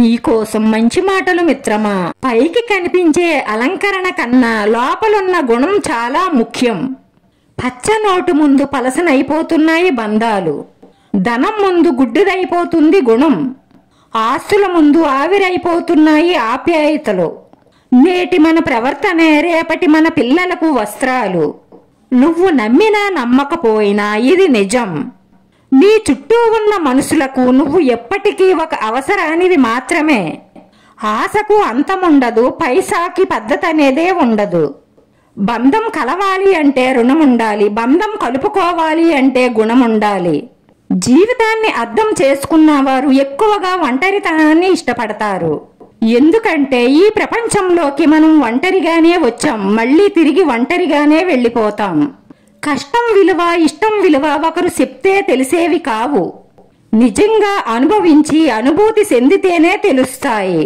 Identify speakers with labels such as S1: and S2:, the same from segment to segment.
S1: నీకోసం మంచి మాటలు మిత్రమా పైకి కనిపించే అలంకరణ కన్నా లోపలున్న గుణం చాలా ముఖ్యం పచ్చ నోటు ముందు పలసనైపోతున్నాయి బంధాలు ధనం ముందు గుడ్డిదైపోతుంది గుణం ఆస్తుల ముందు ఆవిరైపోతున్నాయి ఆప్యాయతలు నేటి మన ప్రవర్తనే రేపటి మన పిల్లలకు వస్త్రాలు నువ్వు నమ్మినా నమ్మకపోయినా ఇది నిజం నీ చుట్టూ ఉన్న మనుషులకు నువ్వు ఎప్పటికీ ఒక అవసరానివి మాత్రమే ఆశకు అంతముండదు పైసాకి పద్ధతి అనేదే ఉండదు బంధం కలవాలి అంటే రుణం ఉండాలి బంధం కలుపుకోవాలి అంటే గుణం ఉండాలి జీవితాన్ని అర్థం చేసుకున్న వారు ఎక్కువగా ఒంటరితనాన్ని ఇష్టపడతారు ఎందుకంటే ఈ ప్రపంచంలోకి మనం ఒంటరిగానే వచ్చాం మళ్ళీ తిరిగి ఒంటరిగానే వెళ్ళిపోతాం కష్టం విలువ ఇష్టం విలువ ఒకరు చెప్తే తెలిసేవి కావు నిజంగా అనుభవించి అనుభూతి చెందితేనే తెలుస్తాయి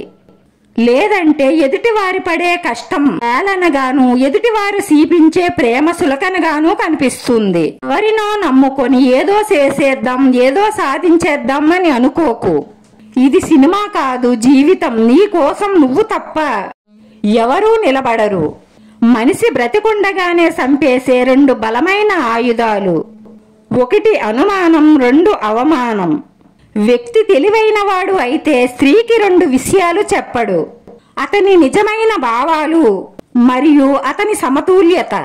S1: లేదంటే ఎదుటివారి పడే కష్టం ఏలనగాను ఎదుటివారు సీపించే ప్రేమ సులకనగాను కనిపిస్తుంది ఎవరినో నమ్ముకొని ఏదో చేసేద్దాం ఏదో సాధించేద్దాం అని అనుకోకు ఇది సినిమా కాదు జీవితం నీ కోసం నువ్వు తప్ప ఎవరూ నిలబడరు మనిషి బ్రతికుండగానే సంపేసే రెండు బలమైన ఆయుధాలు ఒకటి అనుమానం రెండు అవమానం వ్యక్తి తెలివైనవాడు అయితే స్త్రీకి రెండు విషయాలు చెప్పడు అతని నిజమైన భావాలు మరియు అతని సమతుల్యత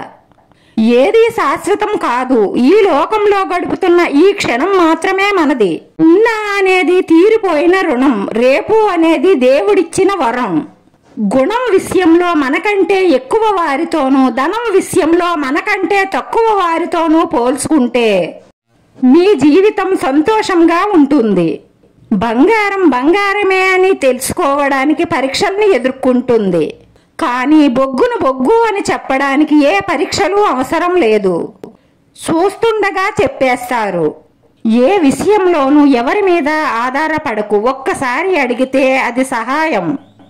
S1: ఏది శాశ్వతం కాదు ఈ లోకంలో గడుపుతున్న ఈ క్షణం మాత్రమే మనది ఉన్న అనేది తీరిపోయిన రుణం రేపు అనేది దేవుడిచ్చిన వరం గుణం విషయంలో మనకంటే ఎక్కువ వారితోనూ ధనం విషయంలో మనకంటే తక్కువ వారితోనూ పోల్చుకుంటే మీ జీవితం సంతోషంగా ఉంటుంది బంగారం బంగారమే అని తెలుసుకోవడానికి పరీక్షల్ని ఎదుర్కొంటుంది కానీ బొగ్గును బొగ్గు అని చెప్పడానికి ఏ పరీక్షలు అవసరం లేదు చూస్తుండగా చెప్పేస్తారు ఏ విషయంలోనూ ఎవరి మీద ఆధారపడకు ఒక్కసారి అడిగితే అది సహాయం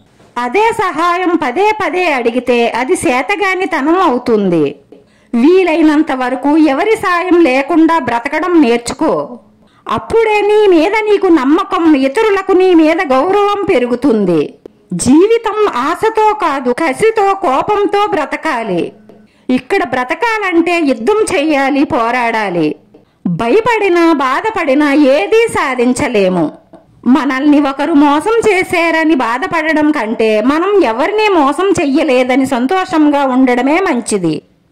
S1: అదే సహాయం పదే పదే అడిగితే అది చేతగానితనం అవుతుంది వీలైనంత వరకు ఎవరి సాయం లేకుండా బ్రతకడం నేర్చుకో అప్పుడే నీ మీద నీకు నమ్మకం ఇతరులకు నీ మీద గౌరవం పెరుగుతుంది జీవితం ఆశతో కాదు కసితో కోపంతో బ్రతకాలి ఇక్కడ బ్రతకాలంటే యుద్ధం చెయ్యాలి పోరాడాలి భయపడినా బాధపడినా ఏదీ సాధించలేము మనల్ని ఒకరు మోసం చేశారని బాధపడడం కంటే మనం ఎవరిని మోసం చెయ్యలేదని సంతోషంగా ఉండడమే మంచిది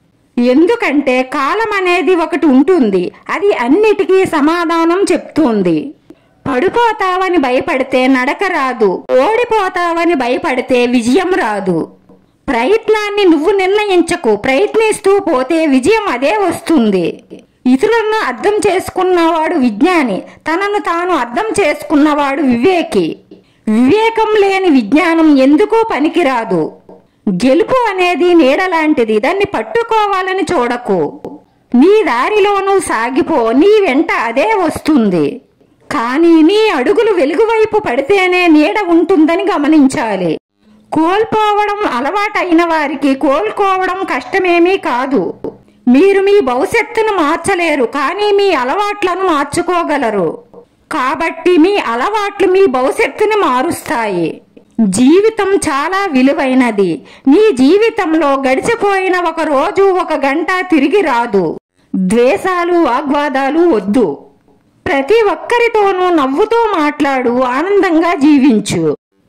S1: ఎందుకంటే కాలం అనేది ఒకటి ఉంటుంది అది అన్నిటికీ సమాధానం చెప్తుంది పడిపోతావని భయపడితే నడక రాదు ఓడిపోతావని భయపడితే విజయం రాదు ప్రయత్నాన్ని నువ్వు నిర్ణయించకు ప్రయత్నిస్తూ పోతే విజయం అదే వస్తుంది ఇతరులను అర్థం చేసుకున్నవాడు విజ్ఞాని తనను తాను అర్థం చేసుకున్నవాడు వివేకి వివేకం లేని విజ్ఞానం ఎందుకూ పనికిరాదు గెలుపు అనేది నీడలాంటిది దాన్ని పట్టుకోవాలని చూడకు నీ దారిలోనూ సాగిపో నీ వెంట అదే వస్తుంది కానీ నీ అడుగులు వెలుగువైపు పడితేనే నీడ ఉంటుందని గమనించాలి కోల్పోవడం అలవాటైన వారికి కోలుకోవడం కష్టమేమీ కాదు మీరు మీ భవిష్యత్తును మార్చలేరు కానీ మీ అలవాట్లను మార్చుకోగలరు కాబట్టి మీ అలవాట్లు మీ భవిష్యత్తును మారుస్తాయి జీవితం చాలా విలువైనది నీ జీవితంలో గడిచిపోయిన ఒక రోజు ఒక గంట తిరిగి రాదు ద్వేషాలు వాగ్వాదాలు వద్దు ప్రతి ఒక్కరితోనూ నవ్వుతూ మాట్లాడు ఆనందంగా జీవించు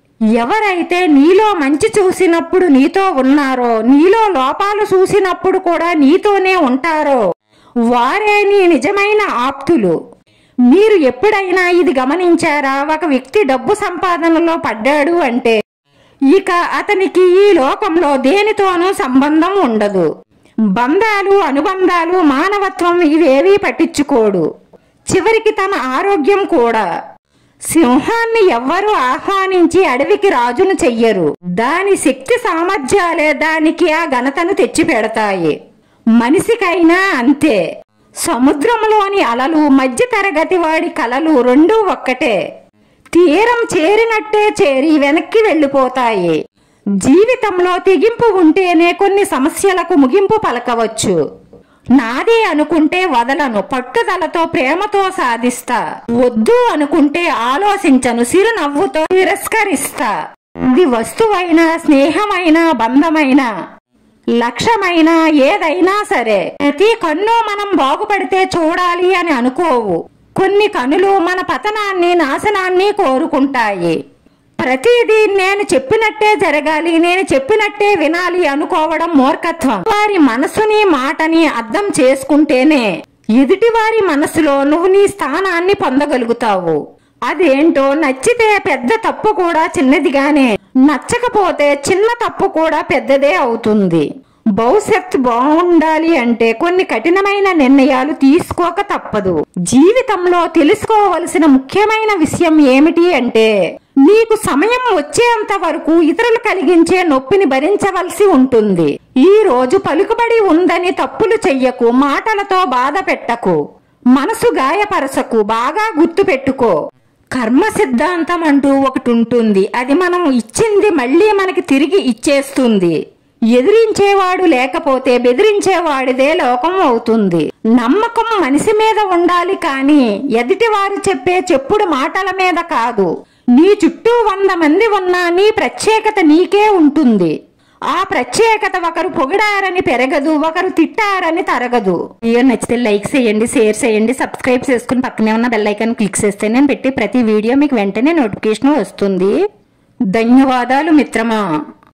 S1: ఎవరైతే నీలో మంచి చూసినప్పుడు నీతో ఉన్నారో నీలో లోపాలు చూసినప్పుడు కూడా నీతోనే ఉంటారో వారే నీ నిజమైన ఆప్తులు మీరు ఎప్పుడైనా ఇది గమనించారా ఒక వ్యక్తి డబ్బు సంపాదనలో పడ్డాడు అంటే ఇక అతనికి ఈ లోకంలో దేనితోనూ సంబంధం ఉండదు బంధాలు అనుబంధాలు మానవత్వం ఇవేవీ పట్టించుకోడు చివరికి తన ఆరోగ్యం కూడా సింహాన్ని ఎవ్వరూ ఆహ్వానించి అడవికి రాజును చెయ్యరు దాని శక్తి సామర్థ్యాలే దానికి ఆ ఘనతను తెచ్చిపెడతాయి మనిషికైనా అంతే సముద్రంలోని అలలు మధ్య తరగతి వాడి కలలు రెండూ ఒక్కటే తీరం చేరినట్టే చేరి వెనక్కి వెళ్ళిపోతాయి జీవితంలో తెగింపు ఉంటేనే కొన్ని సమస్యలకు ముగింపు పలకవచ్చు నాది అనుకుంటే వదలను పట్టుదలతో ప్రేమతో సాధిస్తా వద్దు అనుకుంటే ఆలోచించను చిరునవ్వుతో తిరస్కరిస్తా ఇది వస్తువైనా స్నేహమైన బంధమైన లక్ష్యమైన ఏదైనా సరే ప్రతి కన్ను మనం బాగుపడితే చూడాలి అని అనుకోవు కొన్ని కనులు మన పతనాన్ని నాశనాన్ని కోరుకుంటాయి ప్రతిదీ నేను చెప్పినట్టే జరగాలి నేను చెప్పినట్టే వినాలి అనుకోవడం మూర్ఖత్వం వారి మనసుని మాటని అర్థం చేసుకుంటేనే ఎదుటివారి మనసులో నువ్వు నీ స్థానాన్ని పొందగలుగుతావు అదేంటో నచ్చితే పెద్ద తప్పు కూడా చిన్నదిగానే నచ్చకపోతే చిన్న తప్పు కూడా పెద్దదే అవుతుంది భవిష్యత్తు బాగుండాలి అంటే కొన్ని కఠినమైన నిర్ణయాలు తీసుకోక తప్పదు జీవితంలో తెలుసుకోవలసిన ముఖ్యమైన విషయం ఏమిటి అంటే నీకు సమయం వచ్చేంత వరకు ఇతరులు కలిగించే నొప్పిని భరించవలసి ఉంటుంది ఈ రోజు పలుకుబడి ఉందని తప్పులు చెయ్యకు మాటలతో బాధ పెట్టకు మనసు గాయపరచకు బాగా గుర్తు పెట్టుకో కర్మ సిద్ధాంతం అంటూ ఒకటి ఉంటుంది అది మనం ఇచ్చింది మళ్ళీ మనకి తిరిగి ఇచ్చేస్తుంది ఎదిరించేవాడు లేకపోతే బెదిరించేవాడిదే లోకం అవుతుంది నమ్మకం మనిషి మీద ఉండాలి కానీ ఎదుటివారు చెప్పే చెప్పుడు మాటల మీద కాదు నీ చుట్టూ వంద మంది ఉన్నా నీ ప్రత్యేకత నీకే ఉంటుంది ఆ ప్రత్యేకత ఒకరు పొగిడారని పెరగదు ఒకరు తిట్టారని తరగదు వీడియో నచ్చితే లైక్ చేయండి షేర్ చేయండి సబ్స్క్రైబ్ చేసుకుని పక్కనే ఉన్న బెల్ ఐకాన్ క్లిక్ చేస్తే నేను పెట్టి ప్రతి వీడియో మీకు వెంటనే నోటిఫికేషన్ వస్తుంది ధన్యవాదాలు మిత్రమా